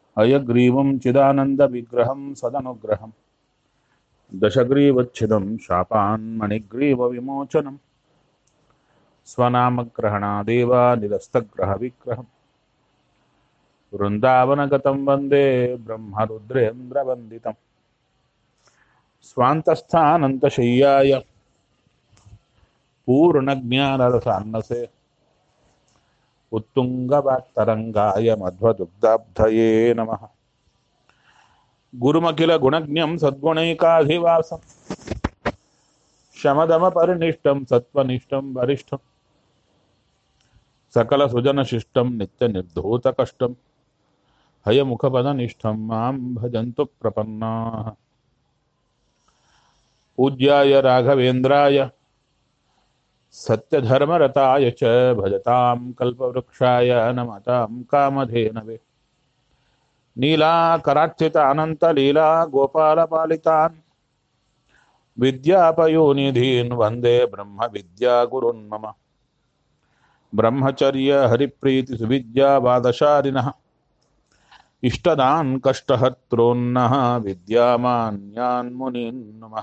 अयग्रीवं चिदानन्दविग्रहं सदनुग्रहं दशग्रीवच्छिदं शापान्मणिग्रीवविमोचनं स्वनामग्रहणादेव निरस्तग्रहविग्रहं वृन्दावनगतं वन्दे ब्रह्मरुद्रेन्द्रवन्दितं स्वान्तस्थानन्तशय्याय पूर्णज्ञानरसान्नसे उत्तुङ्गवाक्तरङ्गाय मध्वदुग्धाब्धये नमः गुरुमखिलगुणज्ञं सद्गुणैकाधिवासं शमदमपरिनिष्टं सत्त्वनिष्ठं वरिष्ठं सकलसुजनशिष्टं नित्यनिर्धूतकष्टं हयमुखपदनिष्ठं मां भजन्तु प्रपन्नाः पूज्याय राघवेन्द्राय सत्यधर्मरताय च भजतां कल्पवृक्षाय नमतां कामधेनवे नीलाकरार्चितानन्तलीला गोपालपालितान् विद्यापयोनिधीन् वन्दे ब्रह्मविद्यागुरुन् मम ब्रह्मचर्य हरिप्रीतिसुविद्यावादशारिणः इष्टदान् कष्टहर्त्रोन्नः विद्यामान्यान् मुनीन् नमः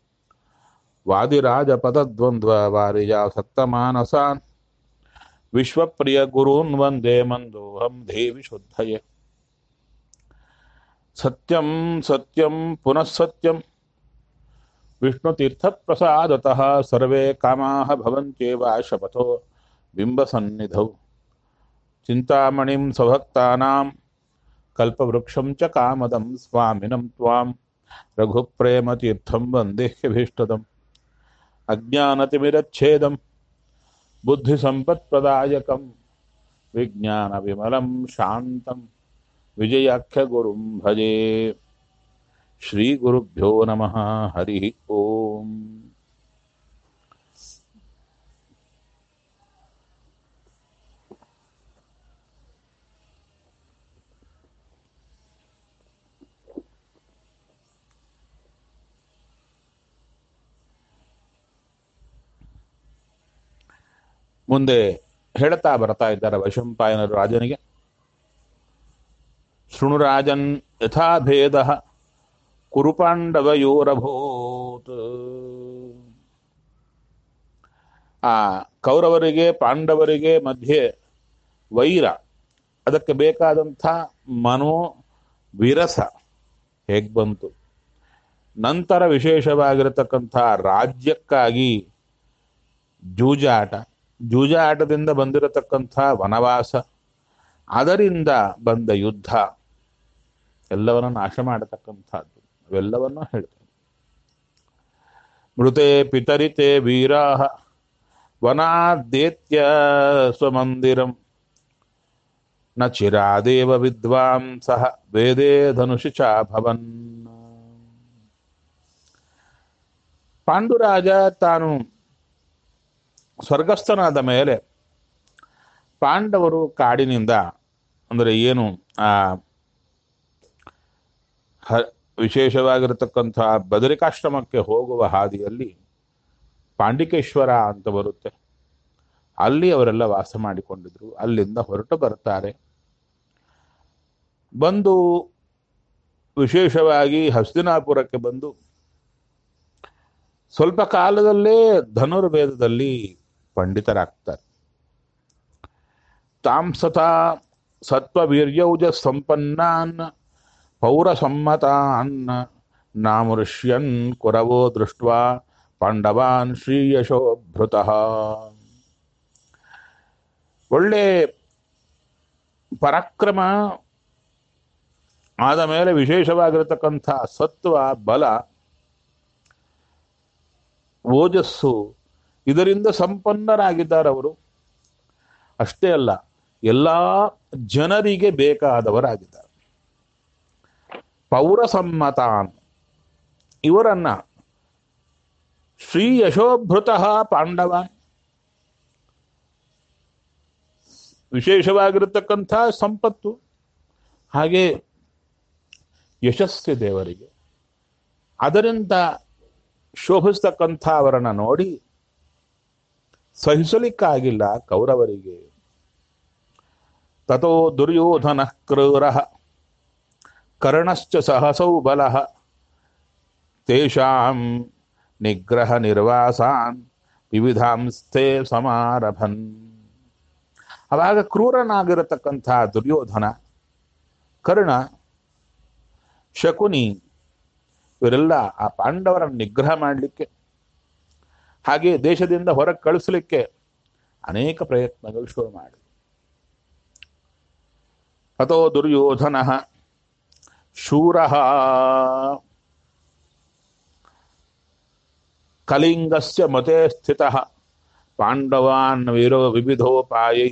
वादिराजपदद्वन्द्ववारिजासक्तमानसान् विश्वप्रियगुरून् वन्दे मन्दोऽहं देवि शुद्धये सत्यं सत्यं पुनः सत्यं विष्णुतीर्थप्रसादतः सर्वे कामाः भवन्त्येव शपथो बिम्बसन्निधौ चिन्तामणिं स्वभक्तानां कल्पवृक्षं च कामदं स्वामिनं त्वां रघुप्रेमतीर्थं वन्देह्यभीष्टदम् अज्ञानतिमिरच्छेदं बुद्धिसम्पत्प्रदायकं विज्ञानविमलं शान्तं विजयाख्यगुरुं भजे श्रीगुरुभ्यो नमः हरिः ओम् ಮುಂದೆ ಹೇಳ್ತಾ ಬರ್ತಾ ಇದ್ದಾರೆ ವೈಶಂಪಾಯನರು ರಾಜನಿಗೆ ಶೃಣುರಾಜನ್ ಯಥಾಭೇದ ಕುರುಪಾಂಡವಯೋರಭೂತ್ ಆ ಕೌರವರಿಗೆ ಪಾಂಡವರಿಗೆ ಮಧ್ಯೆ ವೈರ ಅದಕ್ಕೆ ಬೇಕಾದಂಥ ಮನೋ ವಿರಸ ಹೇಗ್ ಬಂತು ನಂತರ ವಿಶೇಷವಾಗಿರತಕ್ಕಂಥ ರಾಜ್ಯಕ್ಕಾಗಿ ಜೂಜಾಟ ಜೂಜಾಟದಿಂದ ಬಂದಿರತಕ್ಕಂಥ ವನವಾಸ ಅದರಿಂದ ಬಂದ ಯುದ್ಧ ಎಲ್ಲವನ್ನ ನಾಶ ಮಾಡತಕ್ಕಂಥದ್ದು ಅವೆಲ್ಲವನ್ನೂ ಹೇಳ್ತೇನೆ ಮೃತೆ ಪಿತರಿತೆ ವೀರಾ ವನಾದೇತ್ಯ ಸ್ವಮಂದಿರಂ ನ ಚಿರಾದೇವ ವಿದ್ವಾಂಸಃ ವೇದೇ ಧನುಷಿ ಚ ಭವನ್ ಪಾಂಡುರಾಜ ತಾನು ಸ್ವರ್ಗಸ್ಥನಾದ ಮೇಲೆ ಪಾಂಡವರು ಕಾಡಿನಿಂದ ಅಂದರೆ ಏನು ಆ ಹ ವಿಶೇಷವಾಗಿರತಕ್ಕಂಥ ಬದರಿಕಾಶ್ರಮಕ್ಕೆ ಹೋಗುವ ಹಾದಿಯಲ್ಲಿ ಪಾಂಡಿಕೇಶ್ವರ ಅಂತ ಬರುತ್ತೆ ಅಲ್ಲಿ ಅವರೆಲ್ಲ ವಾಸ ಮಾಡಿಕೊಂಡಿದ್ರು ಅಲ್ಲಿಂದ ಹೊರಟು ಬರ್ತಾರೆ ಬಂದು ವಿಶೇಷವಾಗಿ ಹಸ್ತಿನಾಪುರಕ್ಕೆ ಬಂದು ಸ್ವಲ್ಪ ಕಾಲದಲ್ಲೇ ಧನುರ್ವೇದದಲ್ಲಿ ಪಂಡಿತರಾಗ್ತಾರೆ ತಾಂಸತ ಸತ್ವವೀರ್ಯೌಜ ಸಂಪನ್ನಾನ್ ಪೌರಸಮ್ಮತಾನ್ ನಾಮೃಷ್ಯನ್ ಕುರವೋ ದೃಷ್ಟ ಪಾಂಡವಾನ್ ಶ್ರೀಯಶೋಭೃತಃ ಒಳ್ಳೆ ಪರಾಕ್ರಮ ಆದ ಮೇಲೆ ವಿಶೇಷವಾಗಿರತಕ್ಕಂಥ ಸತ್ವ ಬಲ ಓಜಸ್ಸು ಇದರಿಂದ ಸಂಪನ್ನರಾಗಿದ್ದಾರೆ ಅವರು ಅಷ್ಟೇ ಅಲ್ಲ ಎಲ್ಲ ಜನರಿಗೆ ಬೇಕಾದವರಾಗಿದ್ದಾರೆ ಪೌರಸಮ್ಮತಾನ್ ಇವರನ್ನ ಶ್ರೀ ಯಶೋಭೃತಃ ಪಾಂಡವಾನ್ ವಿಶೇಷವಾಗಿರತಕ್ಕಂಥ ಸಂಪತ್ತು ಹಾಗೆ ಯಶಸ್ಸು ದೇವರಿಗೆ ಅದರಿಂದ ಶೋಭಿಸ್ತಕ್ಕಂಥ ಅವರನ್ನ ನೋಡಿ ಸಹಿಸಲಿಕ್ಕಾಗಿಲ್ಲ ಕೌರವರಿಗೆ ತಥೋ ದುರ್ಯೋಧನ ಕ್ರೂರ ಕರ್ಣಶ್ಚ ಸಹಸೌ ಬಲಃ ತೇಷಾಂ ನಿಗ್ರಹ ನಿರ್ವಾಸಾನ್ ವಿವಿಧಾಂಸ್ಥೆ ಸಮಾರಭನ್ ಅವಾಗ ಕ್ರೂರನಾಗಿರತಕ್ಕಂಥ ದುರ್ಯೋಧನ ಕರ್ಣ ಶಕುನಿ ಇವರೆಲ್ಲ ಆ ಪಾಂಡವರನ್ನು ನಿಗ್ರಹ ಮಾಡಲಿಕ್ಕೆ ಹಾಗೆ ದೇಶದಿಂದ ಹೊರಗೆ ಕಳಿಸಲಿಕ್ಕೆ ಅನೇಕ ಪ್ರಯತ್ನಗಳು ಶುರು ಮಾಡಿ ಅಥೋ ದುರ್ಯೋಧನ ಶೂರ ಕಲಿಂಗಸ್ಯ ಮತೆ ಸ್ಥಿತ ಪಾಂಡವಾನ್ ವಿರೋ ವಿವಿಧೋಪಾಯೈ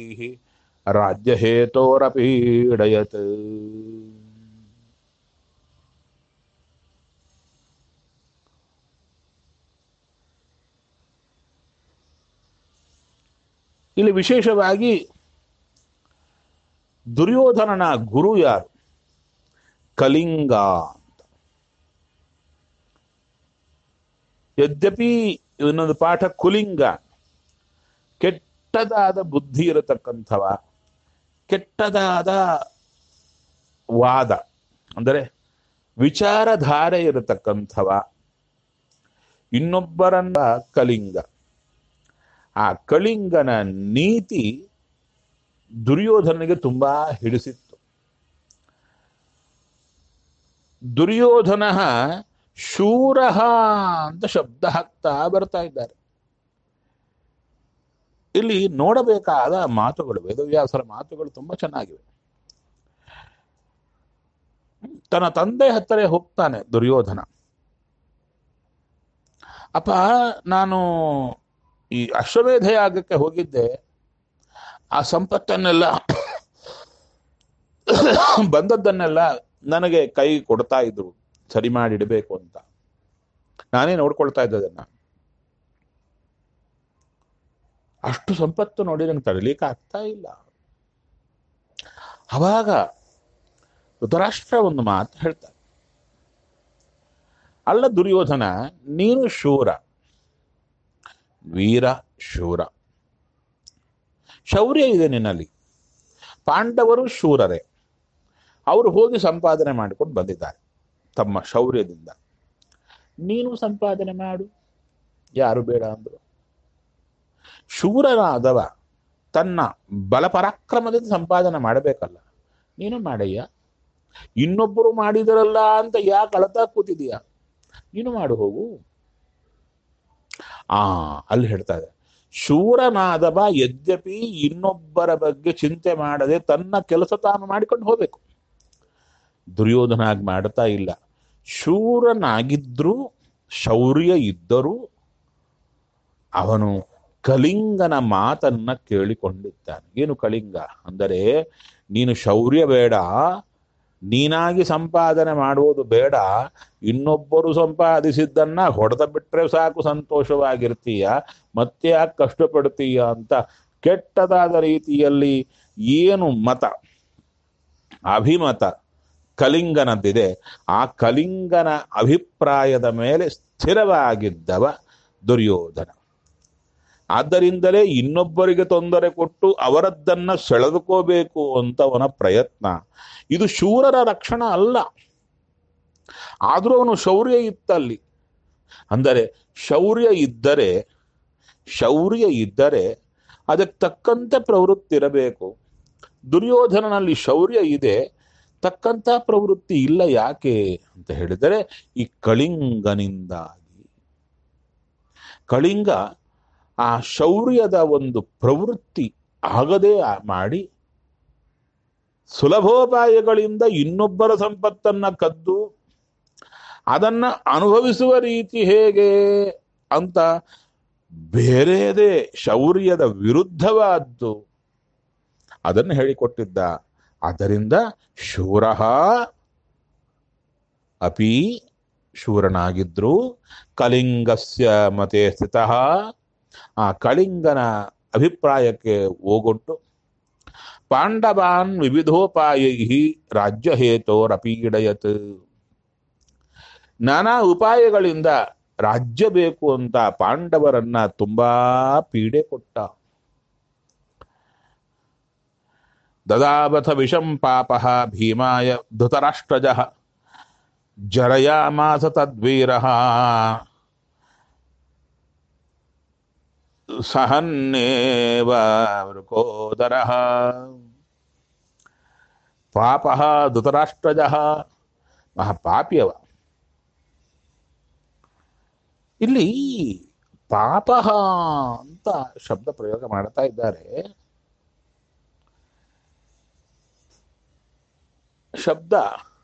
ರಾಜ್ಯಹೇತೋರಪೀಡಯತ್ ಇಲ್ಲಿ ವಿಶೇಷವಾಗಿ ದುರ್ಯೋಧನನ ಗುರು ಯಾರು ಕಲಿಂಗ ಅಂತ ಯದ್ಯಪಿ ಇನ್ನೊಂದು ಪಾಠ ಕುಲಿಂಗ ಕೆಟ್ಟದಾದ ಬುದ್ಧಿ ಇರತಕ್ಕಂಥವ ಕೆಟ್ಟದಾದ ವಾದ ಅಂದರೆ ವಿಚಾರಧಾರೆ ಇರತಕ್ಕಂಥವ ಇನ್ನೊಬ್ಬರನ್ನ ಕಲಿಂಗ ಆ ಕಳಿಂಗನ ನೀತಿ ದುರ್ಯೋಧನಿಗೆ ತುಂಬಾ ಹಿಡಿಸಿತ್ತು ದುರ್ಯೋಧನ ಶೂರ ಅಂತ ಶಬ್ದ ಹಾಕ್ತಾ ಬರ್ತಾ ಇದ್ದಾರೆ ಇಲ್ಲಿ ನೋಡಬೇಕಾದ ಮಾತುಗಳು ವೇದವ್ಯಾಸರ ಮಾತುಗಳು ತುಂಬಾ ಚೆನ್ನಾಗಿವೆ ತನ್ನ ತಂದೆ ಹತ್ತಿರ ಹೋಗ್ತಾನೆ ದುರ್ಯೋಧನ ಅಪ್ಪ ನಾನು ಈ ಅಶ್ವಮೇಧ ಯಾಗಕ್ಕೆ ಹೋಗಿದ್ದೆ ಆ ಸಂಪತ್ತನ್ನೆಲ್ಲ ಬಂದದ್ದನ್ನೆಲ್ಲ ನನಗೆ ಕೈ ಕೊಡ್ತಾ ಇದ್ರು ಸರಿ ಮಾಡಿ ಇಡಬೇಕು ಅಂತ ನಾನೇ ನೋಡ್ಕೊಳ್ತಾ ಇದ್ದೆ ಅದನ್ನ ಅಷ್ಟು ಸಂಪತ್ತು ನೋಡಿ ನಂಗೆ ತಡಲಿಕ್ಕೆ ಆಗ್ತಾ ಇಲ್ಲ ಅವಾಗ ಧೃತರಾಷ್ಟ್ರ ಒಂದು ಮಾತು ಹೇಳ್ತಾರೆ ಅಲ್ಲ ದುರ್ಯೋಧನ ನೀನು ಶೂರ ವೀರ ಶೂರ ಶೌರ್ಯ ಇದೆ ನಿನ್ನಲ್ಲಿ ಪಾಂಡವರು ಶೂರರೇ ಅವರು ಹೋಗಿ ಸಂಪಾದನೆ ಮಾಡಿಕೊಂಡು ಬಂದಿದ್ದಾರೆ ತಮ್ಮ ಶೌರ್ಯದಿಂದ ನೀನು ಸಂಪಾದನೆ ಮಾಡು ಯಾರು ಬೇಡ ಅಂದ್ರು ಶೂರನಾದವ ತನ್ನ ಬಲಪರಾಕ್ರಮದಿಂದ ಸಂಪಾದನೆ ಮಾಡಬೇಕಲ್ಲ ನೀನು ಮಾಡಯ್ಯ ಇನ್ನೊಬ್ಬರು ಮಾಡಿದರಲ್ಲ ಅಂತ ಯಾಕೆ ಅಳತಾ ಕೂತಿದೀಯ ನೀನು ಮಾಡು ಹೋಗು ಆ ಅಲ್ಲಿ ಹೇಳ್ತಾ ಇದೆ ಶೂರನಾದವ ಯದ್ಯಪಿ ಇನ್ನೊಬ್ಬರ ಬಗ್ಗೆ ಚಿಂತೆ ಮಾಡದೆ ತನ್ನ ಕೆಲಸ ತಾನು ಮಾಡಿಕೊಂಡು ಹೋಗ್ಬೇಕು ದುರ್ಯೋಧನ ಆಗಿ ಮಾಡ್ತಾ ಇಲ್ಲ ಶೂರನಾಗಿದ್ರೂ ಶೌರ್ಯ ಇದ್ದರೂ ಅವನು ಕಲಿಂಗನ ಮಾತನ್ನ ಕೇಳಿಕೊಂಡಿದ್ದಾನೆ ಏನು ಕಳಿಂಗ ಅಂದರೆ ನೀನು ಶೌರ್ಯ ಬೇಡ ನೀನಾಗಿ ಸಂಪಾದನೆ ಮಾಡುವುದು ಬೇಡ ಇನ್ನೊಬ್ಬರು ಸಂಪಾದಿಸಿದ್ದನ್ನ ಹೊಡೆದ ಬಿಟ್ರೆ ಸಾಕು ಸಂತೋಷವಾಗಿರ್ತೀಯ ಮತ್ತೆ ಯಾಕೆ ಕಷ್ಟಪಡ್ತೀಯ ಅಂತ ಕೆಟ್ಟದಾದ ರೀತಿಯಲ್ಲಿ ಏನು ಮತ ಅಭಿಮತ ಕಲಿಂಗನದ್ದಿದೆ ಆ ಕಲಿಂಗನ ಅಭಿಪ್ರಾಯದ ಮೇಲೆ ಸ್ಥಿರವಾಗಿದ್ದವ ದುರ್ಯೋಧನ ಆದ್ದರಿಂದಲೇ ಇನ್ನೊಬ್ಬರಿಗೆ ತೊಂದರೆ ಕೊಟ್ಟು ಅವರದ್ದನ್ನ ಸೆಳೆದುಕೋಬೇಕು ಅಂತ ಅವನ ಪ್ರಯತ್ನ ಇದು ಶೂರರ ರಕ್ಷಣ ಅಲ್ಲ ಆದರೂ ಅವನು ಶೌರ್ಯ ಇತ್ತಲ್ಲಿ ಅಂದರೆ ಶೌರ್ಯ ಇದ್ದರೆ ಶೌರ್ಯ ಇದ್ದರೆ ಅದಕ್ಕೆ ತಕ್ಕಂತೆ ಪ್ರವೃತ್ತಿ ಇರಬೇಕು ದುರ್ಯೋಧನನಲ್ಲಿ ಶೌರ್ಯ ಇದೆ ತಕ್ಕಂತ ಪ್ರವೃತ್ತಿ ಇಲ್ಲ ಯಾಕೆ ಅಂತ ಹೇಳಿದರೆ ಈ ಕಳಿಂಗನಿಂದಾಗಿ ಕಳಿಂಗ ಆ ಶೌರ್ಯದ ಒಂದು ಪ್ರವೃತ್ತಿ ಆಗದೇ ಮಾಡಿ ಸುಲಭೋಪಾಯಗಳಿಂದ ಇನ್ನೊಬ್ಬರ ಸಂಪತ್ತನ್ನ ಕದ್ದು ಅದನ್ನ ಅನುಭವಿಸುವ ರೀತಿ ಹೇಗೆ ಅಂತ ಬೇರೆದೇ ಶೌರ್ಯದ ವಿರುದ್ಧವಾದ್ದು ಅದನ್ನು ಹೇಳಿಕೊಟ್ಟಿದ್ದ ಆದ್ದರಿಂದ ಶೂರ ಅಪಿ ಶೂರನಾಗಿದ್ರು ಕಲಿಂಗಸ್ಯ ಮತೆ ಸ್ಥಿತ ಆ ಕಳಿಂಗನ ಅಭಿಪ್ರಾಯಕ್ಕೆ ಹೋಗೊಟ್ಟು ಪಾಂಡವಾನ್ ವಿವಿಧೋಪಾಯೈ ರಾಜ್ಯ ಹೇತೋರಪೀಡಯತ್ ನಾನಾ ಉಪಾಯಗಳಿಂದ ರಾಜ್ಯ ಬೇಕು ಅಂತ ಪಾಂಡವರನ್ನ ತುಂಬಾ ಪೀಡೆ ಕೊಟ್ಟ ದದಾವಥ ವಿಷಂ ಪಾಪ ಭೀಮಾಯ ಧೃತರಾಷ್ಟ್ರಜ ಜರಯಾಮಾಸ ತದ್ವೀರ ಸಹನ್ನೇವ ವೃಕೋದರ ಪಾಪ ಧೃತರಾಷ್ಟ್ರಜ ಮಹಾಪಾಪಿಯವ ಇಲ್ಲಿ ಪಾಪ ಅಂತ ಶಬ್ದ ಪ್ರಯೋಗ ಮಾಡ್ತಾ ಇದ್ದಾರೆ ಶಬ್ದ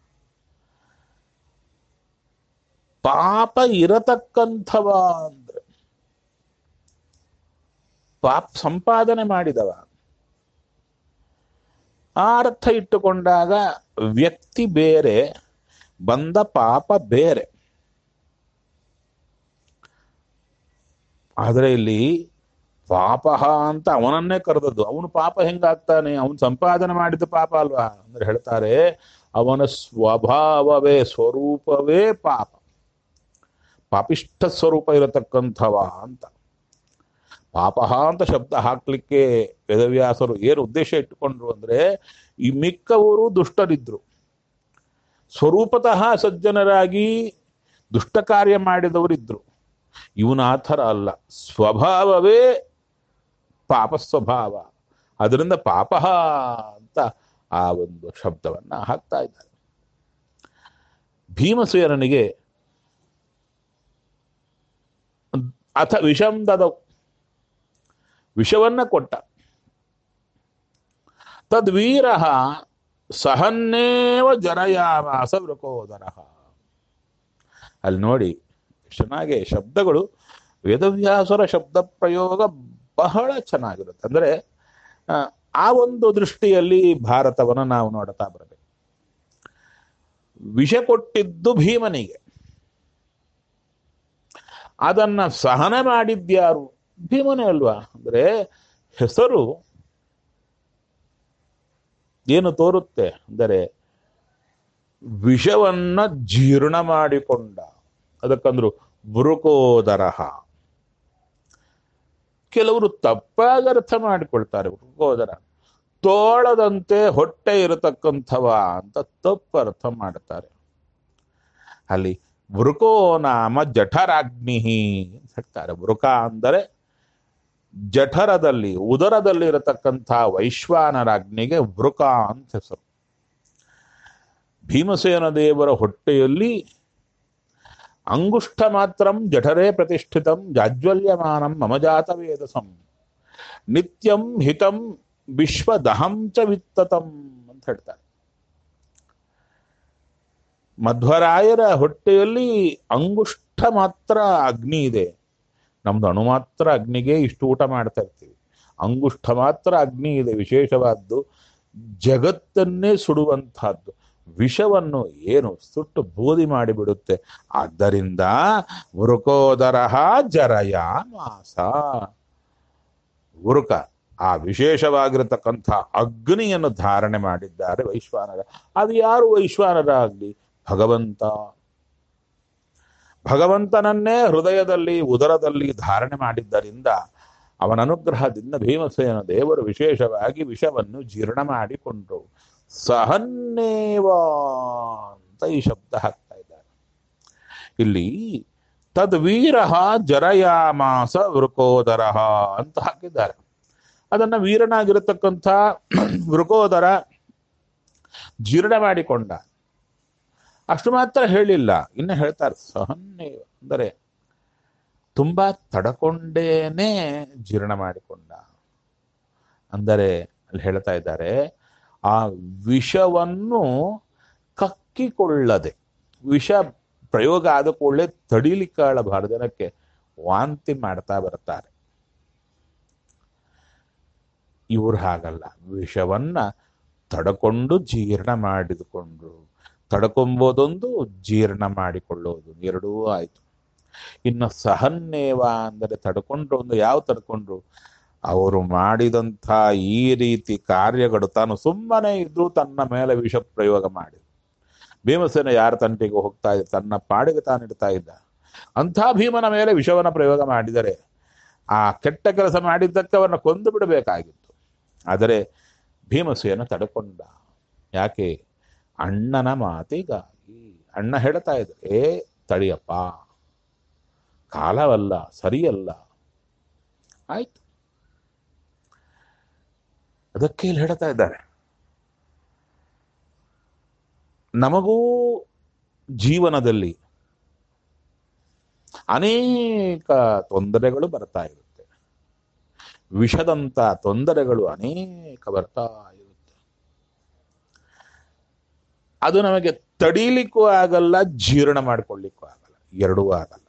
ಪಾಪ ಇರತಕ್ಕಂಥವ ಅಂದ್ರೆ ಪಾಪ ಸಂಪಾದನೆ ಮಾಡಿದವ ಆ ಅರ್ಥ ಇಟ್ಟುಕೊಂಡಾಗ ವ್ಯಕ್ತಿ ಬೇರೆ ಬಂದ ಪಾಪ ಬೇರೆ ಆದರೆ ಇಲ್ಲಿ ಪಾಪ ಅಂತ ಅವನನ್ನೇ ಕರೆದದ್ದು ಅವನು ಪಾಪ ಹೆಂಗಾಗ್ತಾನೆ ಅವನು ಸಂಪಾದನೆ ಮಾಡಿದ ಪಾಪ ಅಲ್ವಾ ಅಂದ್ರೆ ಹೇಳ್ತಾರೆ ಅವನ ಸ್ವಭಾವವೇ ಸ್ವರೂಪವೇ ಪಾಪ ಪಾಪಿಷ್ಠ ಸ್ವರೂಪ ಇರತಕ್ಕಂಥವ ಅಂತ ಪಾಪ ಅಂತ ಶಬ್ದ ಹಾಕ್ಲಿಕ್ಕೆ ವೇದವ್ಯಾಸರು ಏನು ಉದ್ದೇಶ ಇಟ್ಟುಕೊಂಡ್ರು ಅಂದ್ರೆ ಈ ಮಿಕ್ಕವರು ದುಷ್ಟರಿದ್ರು ಸ್ವರೂಪತಃ ಸಜ್ಜನರಾಗಿ ದುಷ್ಟ ಕಾರ್ಯ ಮಾಡಿದವರಿದ್ರು ಇವನ ಆ ಥರ ಅಲ್ಲ ಸ್ವಭಾವವೇ ಪಾಪ ಸ್ವಭಾವ ಅದರಿಂದ ಪಾಪ ಅಂತ ಆ ಒಂದು ಶಬ್ದವನ್ನ ಹಾಕ್ತಾ ಇದ್ದಾರೆ ಭೀಮಸೇನನಿಗೆ ಅಥ ವಿಷಂ ದದ ವಿಷವನ್ನ ಕೊಟ್ಟ ತದ್ವೀರ ಸಹನ್ನೇವ ಜರಯಾವಾಸ ವೃಕೋದರ ಅಲ್ಲಿ ನೋಡಿ ಚೆನ್ನಾಗಿ ಶಬ್ದಗಳು ವೇದವ್ಯಾಸರ ಶಬ್ದ ಪ್ರಯೋಗ ಬಹಳ ಚೆನ್ನಾಗಿರುತ್ತೆ ಅಂದ್ರೆ ಆ, ಆ ಒಂದು ದೃಷ್ಟಿಯಲ್ಲಿ ಭಾರತವನ್ನು ನಾವು ನೋಡ್ತಾ ಬರಬೇಕು ವಿಷ ಕೊಟ್ಟಿದ್ದು ಭೀಮನಿಗೆ ಅದನ್ನ ಸಹನ ಮಾಡಿದ್ಯಾರು ಭೀಮನೇ ಅಲ್ವಾ ಅಂದ್ರೆ ಹೆಸರು ಏನು ತೋರುತ್ತೆ ಅಂದರೆ ವಿಷವನ್ನ ಜೀರ್ಣ ಮಾಡಿಕೊಂಡ ಅದಕ್ಕಂದ್ರು ವೃಕೋದರಹ ಕೆಲವರು ತಪ್ಪಾಗಿ ಅರ್ಥ ಮಾಡಿಕೊಳ್ತಾರೆ ವೃಕೋದರ ತೋಳದಂತೆ ಹೊಟ್ಟೆ ಇರತಕ್ಕಂಥವ ಅಂತ ತಪ್ಪು ಅರ್ಥ ಮಾಡ್ತಾರೆ ಅಲ್ಲಿ ವೃಕೋ ನಾಮ ಜಠರಾಗ್ನಿ ಅಂತ ಹೇಳ್ತಾರೆ ವೃಕ ಅಂದರೆ ಜಠರದಲ್ಲಿ ಉದರದಲ್ಲಿ ಇರತಕ್ಕಂಥ ವೈಶ್ವಾನರಾಗ್ನಿಗೆ ವೃಕ ಅಂತ ಹೆಸರು ಭೀಮಸೇನ ದೇವರ ಹೊಟ್ಟೆಯಲ್ಲಿ ಅಂಗುಷ್ಠ ಮಾತ್ರಂ ಜಠರೇ ಪ್ರತಿಷ್ಠಿತಂ ಜಾಜ್ವಲ್ಯಮಾನಂ ಮಮಜಾತ ವೇದಸಂ ನಿತ್ಯಂ ಹಿತಂ ವಿಶ್ವದಹಂ ಚ ವಿತ್ತತಂ ಅಂತ ಹೇಳ್ತಾರೆ ಮಧ್ವರಾಯರ ಹೊಟ್ಟೆಯಲ್ಲಿ ಅಂಗುಷ್ಠ ಮಾತ್ರ ಅಗ್ನಿ ಇದೆ ನಮ್ದು ಅಣು ಮಾತ್ರ ಅಗ್ನಿಗೆ ಇಷ್ಟು ಊಟ ಮಾಡ್ತಾ ಇರ್ತೀವಿ ಅಂಗುಷ್ಠ ಮಾತ್ರ ಅಗ್ನಿ ಇದೆ ವಿಶೇಷವಾದ್ದು ಜಗತ್ತನ್ನೇ ಸುಡುವಂತಹದ್ದು ವಿಷವನ್ನು ಏನು ಸುಟ್ಟು ಬೂದಿ ಮಾಡಿಬಿಡುತ್ತೆ ಆದ್ದರಿಂದ ವೃಕೋದರಹ ಜರಯ ಮಾಸ ಉರುಕ ಆ ವಿಶೇಷವಾಗಿರತಕ್ಕಂಥ ಅಗ್ನಿಯನ್ನು ಧಾರಣೆ ಮಾಡಿದ್ದಾರೆ ವೈಶ್ವಾನರ ಅದು ಯಾರು ವೈಶ್ವಾನರ ಆಗಲಿ ಭಗವಂತ ಭಗವಂತನನ್ನೇ ಹೃದಯದಲ್ಲಿ ಉದರದಲ್ಲಿ ಧಾರಣೆ ಮಾಡಿದ್ದರಿಂದ ಅವನ ಅನುಗ್ರಹದಿಂದ ಭೀಮಸೇನ ದೇವರು ವಿಶೇಷವಾಗಿ ವಿಷವನ್ನು ಜೀರ್ಣ ಮಾಡಿಕೊಂಡ್ರು ಸಹನ್ನೇವ ಅಂತ ಈ ಶಬ್ದ ಹಾಕ್ತಾ ಇದ್ದಾರೆ ಇಲ್ಲಿ ತದ್ವೀರ ಜರಯಾಮಾಸ ವೃಕೋದರ ಅಂತ ಹಾಕಿದ್ದಾರೆ ಅದನ್ನ ವೀರನಾಗಿರತಕ್ಕಂಥ ವೃಕೋದರ ಜೀರ್ಣ ಮಾಡಿಕೊಂಡ ಅಷ್ಟು ಮಾತ್ರ ಹೇಳಿಲ್ಲ ಇನ್ನು ಹೇಳ್ತಾರೆ ಸಹನ್ನೇವ ಅಂದರೆ ತುಂಬಾ ತಡಕೊಂಡೇನೆ ಜೀರ್ಣ ಮಾಡಿಕೊಂಡ ಅಂದರೆ ಅಲ್ಲಿ ಹೇಳ್ತಾ ಇದ್ದಾರೆ ಆ ವಿಷವನ್ನು ಕಕ್ಕಿಕೊಳ್ಳದೆ ವಿಷ ಪ್ರಯೋಗ ಆದ ಕೂಡಲೇ ತಡಿಲಿಕ್ಕಾಳ ಬಹಳ ಜನಕ್ಕೆ ವಾಂತಿ ಮಾಡ್ತಾ ಬರ್ತಾರೆ ಇವ್ರು ಹಾಗಲ್ಲ ವಿಷವನ್ನ ತಡಕೊಂಡು ಜೀರ್ಣ ಮಾಡಿದುಕೊಂಡ್ರು ತಡ್ಕೊಂಬೋದೊಂದು ಜೀರ್ಣ ಮಾಡಿಕೊಳ್ಳೋದು ಎರಡೂ ಆಯ್ತು ಇನ್ನು ಸಹನ್ನೇವ ಅಂದರೆ ತಡ್ಕೊಂಡ್ರು ಒಂದು ಯಾವ ತಡ್ಕೊಂಡ್ರು ಅವರು ಮಾಡಿದಂಥ ಈ ರೀತಿ ಕಾರ್ಯಗಳು ತಾನು ಸುಮ್ಮನೆ ಇದ್ದು ತನ್ನ ಮೇಲೆ ವಿಷ ಪ್ರಯೋಗ ಮಾಡಿ ಭೀಮಸೇನ ಯಾರ ತಂಟೆಗೆ ಹೋಗ್ತಾ ಇದ್ದ ತನ್ನ ಪಾಡಿಗೆ ತಾನಿಡ್ತಾ ಇದ್ದ ಅಂಥ ಭೀಮನ ಮೇಲೆ ವಿಷವನ್ನ ಪ್ರಯೋಗ ಮಾಡಿದರೆ ಆ ಕೆಟ್ಟ ಕೆಲಸ ಮಾಡಿದ್ದಕ್ಕೆ ಅವರನ್ನ ಕೊಂದು ಬಿಡಬೇಕಾಗಿತ್ತು ಆದರೆ ಭೀಮಸೇನ ತಡ್ಕೊಂಡ ಯಾಕೆ ಅಣ್ಣನ ಮಾತಿಗಾಗಿ ಅಣ್ಣ ಹೇಳ್ತಾ ಇದ್ರು ಏ ತಡಿಯಪ್ಪ ಕಾಲವಲ್ಲ ಸರಿಯಲ್ಲ ಆಯ್ತು ಅದಕ್ಕೆ ಇಲ್ಲಿ ಹೇಳ್ತಾ ಇದ್ದಾರೆ ನಮಗೂ ಜೀವನದಲ್ಲಿ ಅನೇಕ ತೊಂದರೆಗಳು ಬರ್ತಾ ಇರುತ್ತೆ ವಿಷದಂತ ತೊಂದರೆಗಳು ಅನೇಕ ಬರ್ತಾ ಇರುತ್ತೆ ಅದು ನಮಗೆ ತಡೀಲಿಕ್ಕೂ ಆಗಲ್ಲ ಜೀರ್ಣ ಮಾಡ್ಕೊಳ್ಳಿಕ್ಕೂ ಆಗಲ್ಲ ಎರಡೂ ಆಗಲ್ಲ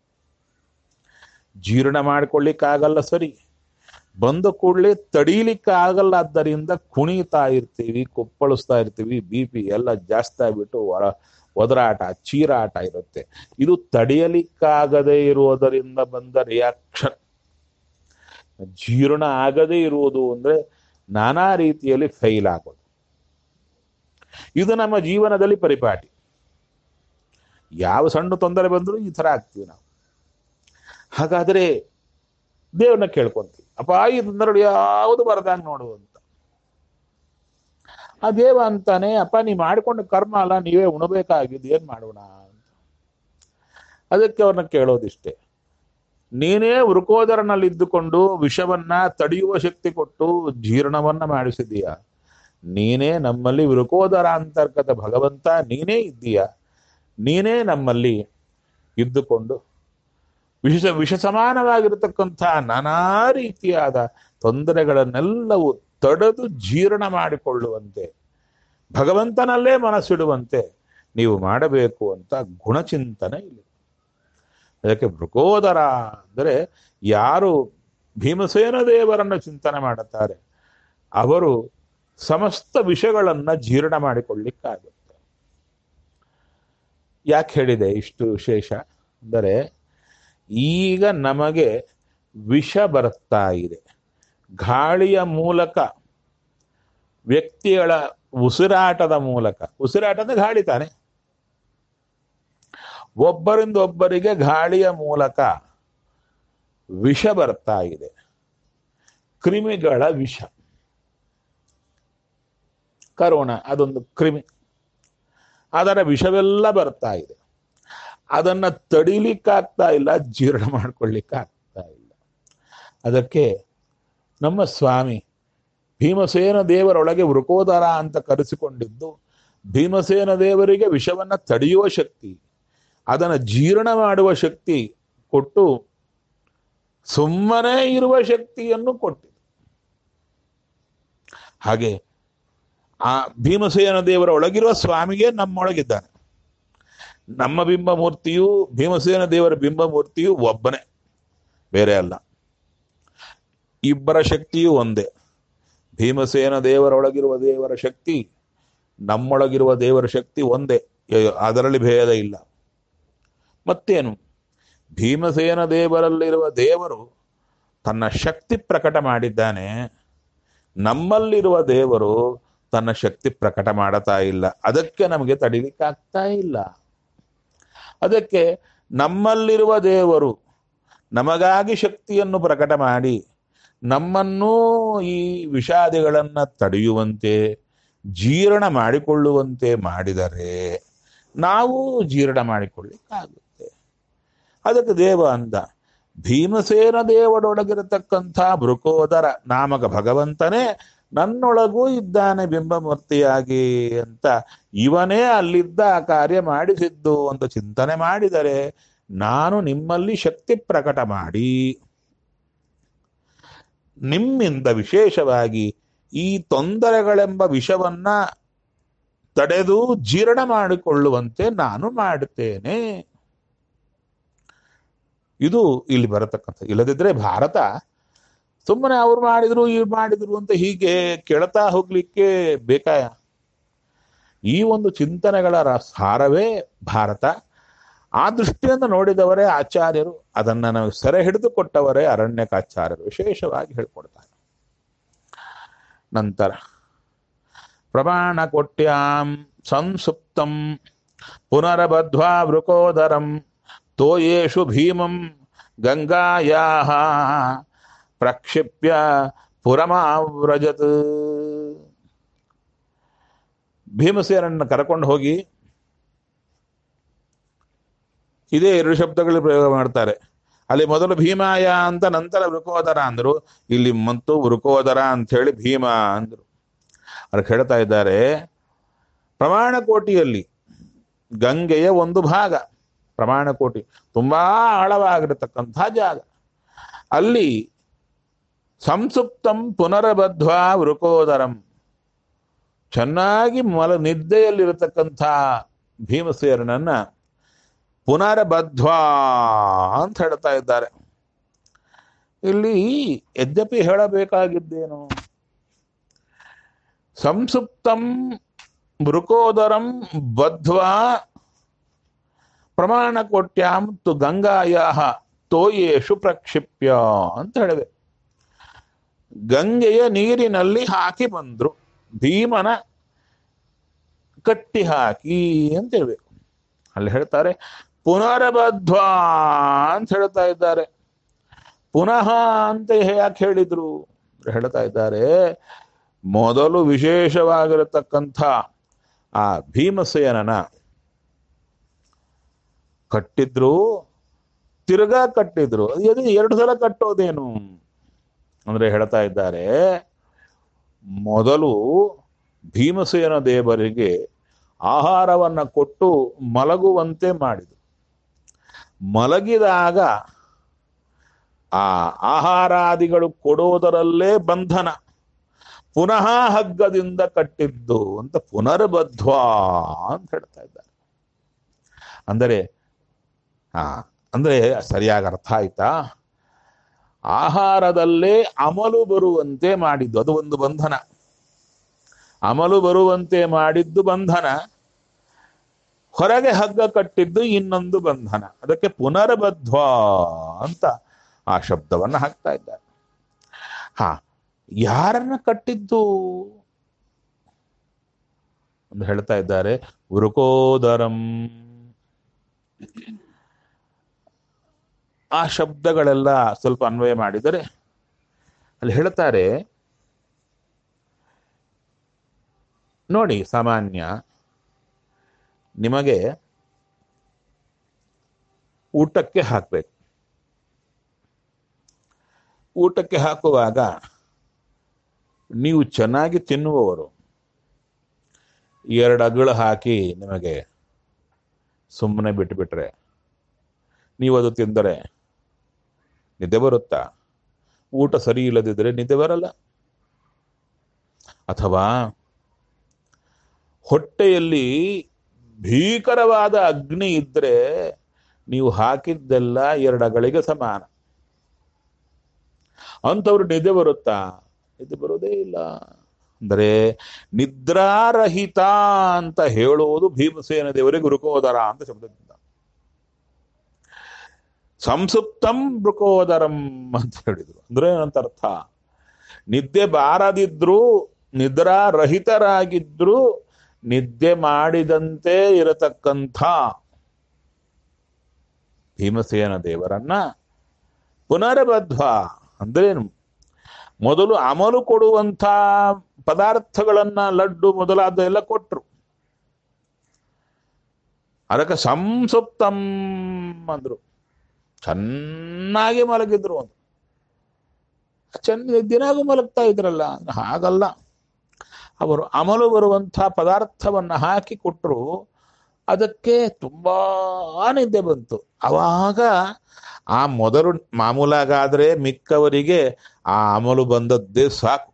ಜೀರ್ಣ ಮಾಡ್ಕೊಳ್ಳಿಕ್ಕಾಗಲ್ಲ ಸರಿ ಬಂದ ಕೂಡಲೇ ತಡೀಲಿಕ್ಕೆ ಆಗಲ್ಲ ಆದ್ದರಿಂದ ಕುಣಿತಾ ಇರ್ತೀವಿ ಕೊಪ್ಪಳಿಸ್ತಾ ಇರ್ತೀವಿ ಬಿ ಪಿ ಎಲ್ಲ ಜಾಸ್ತಿ ಆಗ್ಬಿಟ್ಟು ಹೊರ ಒದರಾಟ ಚೀರಾಟ ಇರುತ್ತೆ ಇದು ತಡೆಯಲಿಕ್ಕಾಗದೇ ಇರುವುದರಿಂದ ಬಂದ ರಿಯಾಕ್ಷನ್ ಜೀರ್ಣ ಆಗದೇ ಇರುವುದು ಅಂದ್ರೆ ನಾನಾ ರೀತಿಯಲ್ಲಿ ಫೈಲ್ ಆಗೋದು ಇದು ನಮ್ಮ ಜೀವನದಲ್ಲಿ ಪರಿಪಾಟಿ ಯಾವ ಸಣ್ಣ ತೊಂದರೆ ಬಂದರೂ ಈ ತರ ಆಗ್ತೀವಿ ನಾವು ಹಾಗಾದ್ರೆ ದೇವ್ರನ್ನ ಕೇಳ್ಕೊಂತೀವಿ ಅಪ್ಪ ಈ ತೊಂದರೆ ಯಾವುದು ಬರದಂಗ್ ನೋಡು ಅಂತ ಆ ದೇವ ಅಂತಾನೆ ಅಪ್ಪ ನೀ ಮಾಡಿಕೊಂಡ ಕರ್ಮ ಅಲ್ಲ ನೀವೇ ಉಣಬೇಕಾಗಿದ್ದು ಏನ್ ಮಾಡೋಣ ಅಂತ ಅದಕ್ಕೆ ಅವ್ರನ್ನ ಕೇಳೋದಿಷ್ಟೇ ನೀನೇ ವೃಕೋದರನಲ್ಲಿ ಇದ್ದುಕೊಂಡು ವಿಷವನ್ನ ತಡೆಯುವ ಶಕ್ತಿ ಕೊಟ್ಟು ಜೀರ್ಣವನ್ನ ಮಾಡಿಸಿದೀಯ ನೀನೇ ನಮ್ಮಲ್ಲಿ ವೃಕೋದರ ಅಂತರ್ಗತ ಭಗವಂತ ನೀನೇ ಇದ್ದೀಯ ನೀನೇ ನಮ್ಮಲ್ಲಿ ಇದ್ದುಕೊಂಡು ವಿಷ ವಿಷ ಸಮಾನವಾಗಿರತಕ್ಕಂಥ ನಾನಾ ರೀತಿಯಾದ ತೊಂದರೆಗಳನ್ನೆಲ್ಲವೂ ತಡೆದು ಜೀರ್ಣ ಮಾಡಿಕೊಳ್ಳುವಂತೆ ಭಗವಂತನಲ್ಲೇ ಮನಸ್ಸಿಡುವಂತೆ ನೀವು ಮಾಡಬೇಕು ಅಂತ ಗುಣಚಿಂತನೆ ಇಲ್ಲಿ ಅದಕ್ಕೆ ಮೃಗೋದರ ಅಂದರೆ ಯಾರು ಭೀಮಸೇನ ದೇವರನ್ನು ಚಿಂತನೆ ಮಾಡುತ್ತಾರೆ ಅವರು ಸಮಸ್ತ ವಿಷಯಗಳನ್ನ ಜೀರ್ಣ ಮಾಡಿಕೊಳ್ಳಿಕ್ಕಾಗುತ್ತೆ ಯಾಕೆ ಹೇಳಿದೆ ಇಷ್ಟು ವಿಶೇಷ ಅಂದರೆ ಈಗ ನಮಗೆ ವಿಷ ಬರ್ತಾ ಇದೆ ಗಾಳಿಯ ಮೂಲಕ ವ್ಯಕ್ತಿಗಳ ಉಸಿರಾಟದ ಮೂಲಕ ಉಸಿರಾಟ ಅಂದ್ರೆ ಗಾಳಿ ತಾನೆ ಒಬ್ಬರಿಂದ ಒಬ್ಬರಿಗೆ ಗಾಳಿಯ ಮೂಲಕ ವಿಷ ಬರ್ತಾ ಇದೆ ಕ್ರಿಮಿಗಳ ವಿಷ ಕರೋನಾ ಅದೊಂದು ಕ್ರಿಮಿ ಅದರ ವಿಷವೆಲ್ಲ ಬರ್ತಾ ಇದೆ ಅದನ್ನ ತಡಿಲಿಕ್ಕಾಗ್ತಾ ಇಲ್ಲ ಜೀರ್ಣ ಮಾಡ್ಕೊಳ್ಳಿಕ್ಕಾಗ್ತಾ ಇಲ್ಲ ಅದಕ್ಕೆ ನಮ್ಮ ಸ್ವಾಮಿ ಭೀಮಸೇನ ದೇವರೊಳಗೆ ವೃಕೋದರ ಅಂತ ಕರೆಸಿಕೊಂಡಿದ್ದು ಭೀಮಸೇನ ದೇವರಿಗೆ ವಿಷವನ್ನ ತಡೆಯುವ ಶಕ್ತಿ ಅದನ್ನ ಜೀರ್ಣ ಮಾಡುವ ಶಕ್ತಿ ಕೊಟ್ಟು ಸುಮ್ಮನೆ ಇರುವ ಶಕ್ತಿಯನ್ನು ಕೊಟ್ಟಿದೆ ಹಾಗೆ ಆ ಭೀಮಸೇನ ದೇವರ ಒಳಗಿರುವ ಸ್ವಾಮಿಗೆ ನಮ್ಮೊಳಗಿದ್ದಾನೆ ನಮ್ಮ ಬಿಂಬ ಮೂರ್ತಿಯು ಭೀಮಸೇನ ದೇವರ ಬಿಂಬ ಮೂರ್ತಿಯು ಒಬ್ಬನೇ ಬೇರೆ ಅಲ್ಲ ಇಬ್ಬರ ಶಕ್ತಿಯು ಒಂದೇ ಭೀಮಸೇನ ದೇವರೊಳಗಿರುವ ದೇವರ ಶಕ್ತಿ ನಮ್ಮೊಳಗಿರುವ ದೇವರ ಶಕ್ತಿ ಒಂದೇ ಯ- ಅದರಲ್ಲಿ ಭೇದ ಇಲ್ಲ ಮತ್ತೇನು ಭೀಮಸೇನ ದೇವರಲ್ಲಿರುವ ದೇವರು ತನ್ನ ಶಕ್ತಿ ಪ್ರಕಟ ಮಾಡಿದ್ದಾನೆ ನಮ್ಮಲ್ಲಿರುವ ದೇವರು ತನ್ನ ಶಕ್ತಿ ಪ್ರಕಟ ಮಾಡತಾ ಇಲ್ಲ ಅದಕ್ಕೆ ನಮಗೆ ತಡಿಲಿಕ್ಕಾಗ್ತಾ ಇಲ್ಲ ಅದಕ್ಕೆ ನಮ್ಮಲ್ಲಿರುವ ದೇವರು ನಮಗಾಗಿ ಶಕ್ತಿಯನ್ನು ಪ್ರಕಟ ಮಾಡಿ ನಮ್ಮನ್ನೂ ಈ ವಿಷಾದಿಗಳನ್ನ ತಡೆಯುವಂತೆ ಜೀರ್ಣ ಮಾಡಿಕೊಳ್ಳುವಂತೆ ಮಾಡಿದರೆ ನಾವು ಜೀರ್ಣ ಮಾಡಿಕೊಳ್ಳಿಕ್ಕಾಗುತ್ತೆ ಅದಕ್ಕೆ ದೇವ ಅಂದ ಭೀಮಸೇನ ದೇವರೊಳಗಿರತಕ್ಕಂಥ ಭೃಕೋದರ ನಾಮಕ ಭಗವಂತನೇ ನನ್ನೊಳಗೂ ಇದ್ದಾನೆ ಬಿಂಬಮೂರ್ತಿಯಾಗಿ ಅಂತ ಇವನೇ ಅಲ್ಲಿದ್ದ ಆ ಕಾರ್ಯ ಮಾಡಿಸಿದ್ದು ಅಂತ ಚಿಂತನೆ ಮಾಡಿದರೆ ನಾನು ನಿಮ್ಮಲ್ಲಿ ಶಕ್ತಿ ಪ್ರಕಟ ಮಾಡಿ ನಿಮ್ಮಿಂದ ವಿಶೇಷವಾಗಿ ಈ ತೊಂದರೆಗಳೆಂಬ ವಿಷವನ್ನ ತಡೆದು ಜೀರ್ಣ ಮಾಡಿಕೊಳ್ಳುವಂತೆ ನಾನು ಮಾಡುತ್ತೇನೆ ಇದು ಇಲ್ಲಿ ಬರತಕ್ಕಂಥ ಇಲ್ಲದಿದ್ರೆ ಭಾರತ ಸುಮ್ಮನೆ ಅವ್ರು ಮಾಡಿದ್ರು ಇವ್ರು ಮಾಡಿದ್ರು ಅಂತ ಹೀಗೆ ಕೆಳತಾ ಹೋಗ್ಲಿಕ್ಕೆ ಬೇಕಾಯ ಈ ಒಂದು ಚಿಂತನೆಗಳ ರ- ಸಾರವೇ ಭಾರತ ಆ ದೃಷ್ಟಿಯಿಂದ ನೋಡಿದವರೇ ಆಚಾರ್ಯರು ಅದನ್ನ ನಮಗೆ ಸೆರೆ ಹಿಡಿದು ಕೊಟ್ಟವರೇ ಅರಣ್ಯಕಾಚಾರ್ಯರು ವಿಶೇಷವಾಗಿ ಹೇಳ್ಕೊಡ್ತಾರೆ ನಂತರ ಪ್ರಮಾಣ ಕೊಟ್ಯಾಂ ಸಂಸುಪ್ತಂ ಪುನರಬದ್ಧ್ವಾ ವೃಕೋದರಂ ತೋಯೇಷು ಭೀಮಂ ಗಂಗಾಯಾ ಪ್ರಕ್ಷಿಪ್ಯ ಪುರಮಾವ್ರಜತ್ ಭೀಮಸೇನನ್ನ ಕರ್ಕೊಂಡು ಹೋಗಿ ಇದೇ ಎರಡು ಶಬ್ದಗಳು ಪ್ರಯೋಗ ಮಾಡ್ತಾರೆ ಅಲ್ಲಿ ಮೊದಲು ಭೀಮಾಯ ಅಂತ ನಂತರ ವೃಕೋದರ ಅಂದ್ರು ಇಲ್ಲಿ ಮತ್ತು ವೃಕೋದರ ಅಂತ ಹೇಳಿ ಭೀಮ ಅಂದ್ರು ಅದಕ್ಕೆ ಹೇಳ್ತಾ ಇದ್ದಾರೆ ಪ್ರಮಾಣ ಕೋಟಿಯಲ್ಲಿ ಗಂಗೆಯ ಒಂದು ಭಾಗ ಪ್ರಮಾಣ ಕೋಟಿ ತುಂಬಾ ಆಳವಾಗಿರತಕ್ಕಂಥ ಜಾಗ ಅಲ್ಲಿ ಸಂಸುಪ್ತಂ ಪುನರಬದ್ಧ್ವಾ ವೃಕೋದರಂ ಚೆನ್ನಾಗಿ ಮಲ ನಿದ್ದೆಯಲ್ಲಿರತಕ್ಕಂಥ ಭೀಮಸೇನನ್ನ ಪುನರಬದ್ಧ್ವಾ ಅಂತ ಹೇಳ್ತಾ ಇದ್ದಾರೆ ಇಲ್ಲಿ ಯದ್ಯಪಿ ಹೇಳಬೇಕಾಗಿದ್ದೇನು ಸಂಸುಪ್ತಂ ಮೃಕೋದರಂ ಬದ್ಧ್ವಾ ಪ್ರಮಾಣ ಕೊಟ್ಯಾಂ ತು ಗಂಗಾಯ ತೋಯೇಶು ಪ್ರಕ್ಷಿಪ್ಯ ಅಂತ ಹೇಳಿದೆ ಗಂಗೆಯ ನೀರಿನಲ್ಲಿ ಹಾಕಿ ಬಂದ್ರು ಭೀಮನ ಕಟ್ಟಿ ಹಾಕಿ ಅಂತ ಹೇಳ್ಬೇಕು ಅಲ್ಲಿ ಹೇಳ್ತಾರೆ ಪುನರಬದ್ಧ್ವಾ ಅಂತ ಹೇಳ್ತಾ ಇದ್ದಾರೆ ಪುನಃ ಅಂತ ಯಾಕೆ ಹೇಳಿದ್ರು ಹೇಳ್ತಾ ಇದ್ದಾರೆ ಮೊದಲು ವಿಶೇಷವಾಗಿರತಕ್ಕಂಥ ಆ ಭೀಮಸೇನನ ಕಟ್ಟಿದ್ರು ತಿರ್ಗಾ ಕಟ್ಟಿದ್ರು ಅದು ಎರಡು ಸಲ ಕಟ್ಟೋದೇನು ಅಂದ್ರೆ ಹೇಳ್ತಾ ಇದ್ದಾರೆ ಮೊದಲು ಭೀಮಸೇನ ದೇವರಿಗೆ ಆಹಾರವನ್ನ ಕೊಟ್ಟು ಮಲಗುವಂತೆ ಮಾಡಿದರು ಮಲಗಿದಾಗ ಆ ಆಹಾರಾದಿಗಳು ಕೊಡೋದರಲ್ಲೇ ಬಂಧನ ಪುನಃ ಹಗ್ಗದಿಂದ ಕಟ್ಟಿದ್ದು ಅಂತ ಪುನರ್ಬದ್ಧ್ವಾ ಅಂತ ಹೇಳ್ತಾ ಇದ್ದಾರೆ ಅಂದರೆ ಆ ಅಂದ್ರೆ ಸರಿಯಾಗಿ ಅರ್ಥ ಆಯ್ತಾ ಆಹಾರದಲ್ಲೇ ಅಮಲು ಬರುವಂತೆ ಮಾಡಿದ್ದು ಅದು ಒಂದು ಬಂಧನ ಅಮಲು ಬರುವಂತೆ ಮಾಡಿದ್ದು ಬಂಧನ ಹೊರಗೆ ಹಗ್ಗ ಕಟ್ಟಿದ್ದು ಇನ್ನೊಂದು ಬಂಧನ ಅದಕ್ಕೆ ಪುನರ್ಬದ್ಧ್ವಾ ಅಂತ ಆ ಶಬ್ದವನ್ನ ಹಾಕ್ತಾ ಇದ್ದಾರೆ ಹಾ ಯಾರನ್ನ ಕಟ್ಟಿದ್ದು ಅಂತ ಹೇಳ್ತಾ ಇದ್ದಾರೆ ವೃಕೋದರಂ ಆ ಶಬ್ದಗಳೆಲ್ಲ ಸ್ವಲ್ಪ ಅನ್ವಯ ಮಾಡಿದರೆ ಅಲ್ಲಿ ಹೇಳ್ತಾರೆ ನೋಡಿ ಸಾಮಾನ್ಯ ನಿಮಗೆ ಊಟಕ್ಕೆ ಹಾಕಬೇಕು ಊಟಕ್ಕೆ ಹಾಕುವಾಗ ನೀವು ಚೆನ್ನಾಗಿ ತಿನ್ನುವವರು ಎರಡು ಅಗಳು ಹಾಕಿ ನಿಮಗೆ ಸುಮ್ಮನೆ ಬಿಟ್ಬಿಟ್ರೆ ನೀವು ಅದು ತಿಂದರೆ ನಿದ್ದೆ ಬರುತ್ತಾ ಊಟ ಸರಿ ಇಲ್ಲದಿದ್ದರೆ ನಿದ್ದೆ ಬರಲ್ಲ ಅಥವಾ ಹೊಟ್ಟೆಯಲ್ಲಿ ಭೀಕರವಾದ ಅಗ್ನಿ ಇದ್ರೆ ನೀವು ಹಾಕಿದ್ದೆಲ್ಲ ಎರಡು ಅಗಳಿಗೆ ಸಮಾನ ಅಂಥವ್ರು ನಿದ್ದೆ ಬರುತ್ತಾ ನಿದ್ದೆ ಬರೋದೇ ಇಲ್ಲ ಅಂದರೆ ನಿದ್ರಾರಹಿತ ಅಂತ ಹೇಳುವುದು ಭೀಮಸೇನ ದೇವರಿಗೆ ಗುರುಕೋದರ ಅಂತ ಶಬ್ದದಿಂದ ಸಂಸುಪ್ತಂ ಮೃಕೋದರಂ ಅಂತ ಹೇಳಿದ್ರು ಅಂದ್ರೆ ಏನಂತ ಅರ್ಥ ನಿದ್ದೆ ಬಾರದಿದ್ರು ನಿದ್ರಾರಹಿತರಾಗಿದ್ರು ನಿದ್ದೆ ಮಾಡಿದಂತೆ ಇರತಕ್ಕಂಥ ಭೀಮಸೇನ ದೇವರನ್ನ ಪುನರ್ಬದ್ಧ ಅಂದ್ರೇನು ಮೊದಲು ಅಮಲು ಕೊಡುವಂಥ ಪದಾರ್ಥಗಳನ್ನ ಲಡ್ಡು ಮೊದಲಾದ ಎಲ್ಲ ಕೊಟ್ರು ಅದಕ್ಕೆ ಸಂಸುಪ್ತಂ ಅಂದ್ರು ಚೆನ್ನಾಗಿ ಮಲಗಿದ್ರು ಅಂತ ಚೆನ್ನ ದಿನಾಗೂ ಮಲಗ್ತಾ ಇದ್ರಲ್ಲ ಹಾಗಲ್ಲ ಅವರು ಅಮಲು ಬರುವಂಥ ಪದಾರ್ಥವನ್ನ ಹಾಕಿ ಕೊಟ್ಟರು ಅದಕ್ಕೆ ತುಂಬಾ ನಿದ್ದೆ ಬಂತು ಅವಾಗ ಆ ಮೊದಲು ಮಾಮೂಲಾಗಾದ್ರೆ ಮಿಕ್ಕವರಿಗೆ ಆ ಅಮಲು ಬಂದದ್ದೇ ಸಾಕು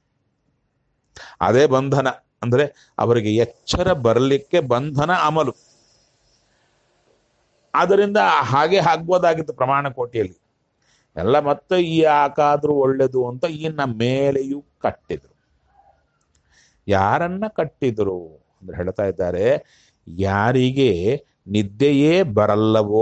ಅದೇ ಬಂಧನ ಅಂದ್ರೆ ಅವರಿಗೆ ಎಚ್ಚರ ಬರಲಿಕ್ಕೆ ಬಂಧನ ಅಮಲು ಆದ್ದರಿಂದ ಹಾಗೆ ಆಗ್ಬೋದಾಗಿತ್ತು ಪ್ರಮಾಣ ಕೋಟಿಯಲ್ಲಿ ಎಲ್ಲ ಮತ್ತೆ ಈ ಯಾಕಾದ್ರೂ ಒಳ್ಳೇದು ಅಂತ ಇನ್ನ ಮೇಲೆಯೂ ಕಟ್ಟಿದ್ರು ಯಾರನ್ನ ಕಟ್ಟಿದ್ರು ಅಂದ್ರೆ ಹೇಳ್ತಾ ಇದ್ದಾರೆ ಯಾರಿಗೆ ನಿದ್ದೆಯೇ ಬರಲ್ಲವೋ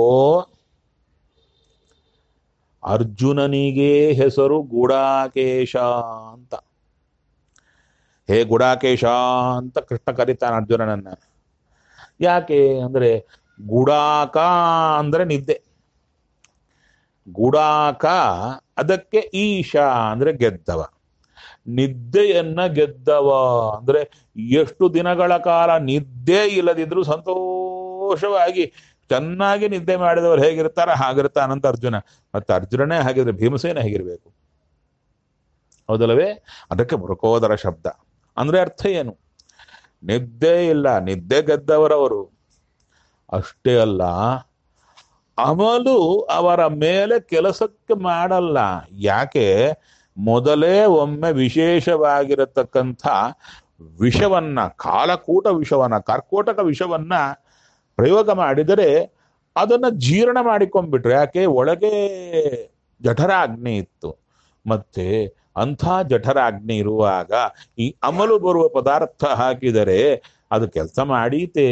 ಅರ್ಜುನನಿಗೆ ಹೆಸರು ಗುಡಾಕೇಶ ಅಂತ ಹೇ ಗುಡಾಕೇಶ ಅಂತ ಕೃಷ್ಣ ಕರೀತಾನೆ ಅರ್ಜುನನನ್ನ ಯಾಕೆ ಅಂದ್ರೆ ಗುಡಾಕ ಅಂದ್ರೆ ನಿದ್ದೆ ಗುಡಾಕ ಅದಕ್ಕೆ ಈಶ ಅಂದ್ರೆ ಗೆದ್ದವ ನಿದ್ದೆಯನ್ನ ಗೆದ್ದವ ಅಂದ್ರೆ ಎಷ್ಟು ದಿನಗಳ ಕಾಲ ನಿದ್ದೆ ಇಲ್ಲದಿದ್ರು ಸಂತೋಷವಾಗಿ ಚೆನ್ನಾಗಿ ನಿದ್ದೆ ಮಾಡಿದವರು ಹೇಗಿರ್ತಾರ ಹಾಗಿರ್ತಾನಂತ ಅರ್ಜುನ ಮತ್ತೆ ಅರ್ಜುನನೇ ಹಾಗಿದ್ರೆ ಭೀಮಸೇನ ಹೇಗಿರ್ಬೇಕು ಹೌದಲ್ಲವೇ ಅದಕ್ಕೆ ಮೃಕೋದರ ಶಬ್ದ ಅಂದ್ರೆ ಅರ್ಥ ಏನು ನಿದ್ದೆ ಇಲ್ಲ ನಿದ್ದೆ ಗೆದ್ದವರವರು ಅಷ್ಟೇ ಅಲ್ಲ ಅಮಲು ಅವರ ಮೇಲೆ ಕೆಲಸಕ್ಕೆ ಮಾಡಲ್ಲ ಯಾಕೆ ಮೊದಲೇ ಒಮ್ಮೆ ವಿಶೇಷವಾಗಿರತಕ್ಕಂಥ ವಿಷವನ್ನ ಕಾಲಕೂಟ ವಿಷವನ್ನ ಕರ್ಕೋಟಕ ವಿಷವನ್ನ ಪ್ರಯೋಗ ಮಾಡಿದರೆ ಅದನ್ನ ಜೀರ್ಣ ಮಾಡಿಕೊಂಡ್ಬಿಟ್ರೆ ಯಾಕೆ ಒಳಗೆ ಜಠರಾಗ್ನಿ ಇತ್ತು ಮತ್ತೆ ಅಂಥ ಜಠರಾಗ್ನಿ ಇರುವಾಗ ಈ ಅಮಲು ಬರುವ ಪದಾರ್ಥ ಹಾಕಿದರೆ ಅದು ಕೆಲಸ ಮಾಡೀತೆ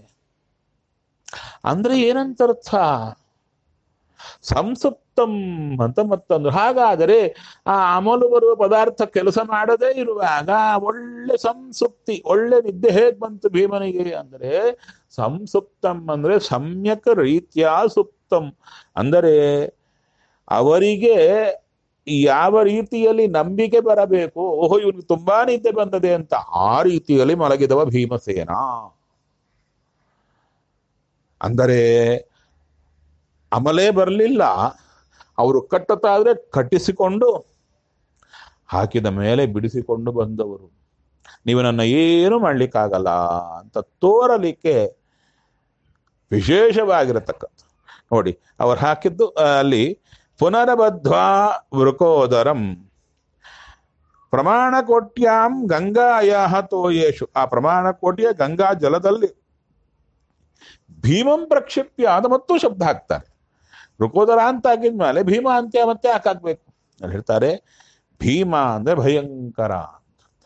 ಅಂದ್ರೆ ಏನಂತರ್ಥ ಸಂಸುಪ್ತಂ ಅಂತ ಮತ್ತೊಂದು ಹಾಗಾದರೆ ಆ ಅಮಲು ಬರುವ ಪದಾರ್ಥ ಕೆಲಸ ಮಾಡದೇ ಇರುವಾಗ ಒಳ್ಳೆ ಸಂಸುಪ್ತಿ ಒಳ್ಳೆ ನಿದ್ದೆ ಹೇಗ್ ಬಂತು ಭೀಮನಿಗೆ ಅಂದ್ರೆ ಸಂಸುಪ್ತಂ ಅಂದ್ರೆ ಸಮ್ಯಕ್ ರೀತ್ಯ ಸುಪ್ತಂ ಅಂದರೆ ಅವರಿಗೆ ಯಾವ ರೀತಿಯಲ್ಲಿ ನಂಬಿಕೆ ಬರಬೇಕು ಓಹೋ ಇವನಿಗೆ ತುಂಬಾ ನಿದ್ದೆ ಬಂದದೆ ಅಂತ ಆ ರೀತಿಯಲ್ಲಿ ಮಲಗಿದವ ಭೀಮಸೇನ ಅಂದರೆ ಅಮಲೇ ಬರಲಿಲ್ಲ ಅವರು ಕಟ್ಟುತ್ತಾದ್ರೆ ಕಟ್ಟಿಸಿಕೊಂಡು ಹಾಕಿದ ಮೇಲೆ ಬಿಡಿಸಿಕೊಂಡು ಬಂದವರು ನೀವು ನನ್ನ ಏನು ಮಾಡ್ಲಿಕ್ಕಾಗಲ್ಲ ಅಂತ ತೋರಲಿಕ್ಕೆ ವಿಶೇಷವಾಗಿರತಕ್ಕಂಥ ನೋಡಿ ಅವ್ರು ಹಾಕಿದ್ದು ಆ, ಅಲ್ಲಿ ಪುನರಬದ್ಧ್ವಾ ವೃಕೋದರಂ ಪ್ರಮಾಣ ಕೋಟ್ಯಾಂ ಗಂಗಾಯ ತೋಯೇಶು ಆ ಪ್ರಮಾಣ ಕೋಟಿಯ ಗಂಗಾ ಜಲದಲ್ಲಿ ಭೀಮಂ ಪ್ರಕ್ಷಿಪ್ಯ ಅದು ಮತ್ತು ಶಬ್ದ ಹಾಕ್ತಾರೆ ರುಕೋದರ ಅಂತ ಹಾಕಿದ್ಮೇಲೆ ಭೀಮ ಅಂತ್ಯ ಮತ್ತೆ ಹಾಕಾಕ್ಬೇಕು ಅಲ್ಲಿ ಹೇಳ್ತಾರೆ ಭೀಮ ಅಂದ್ರೆ ಭಯಂಕರ ಅಂತ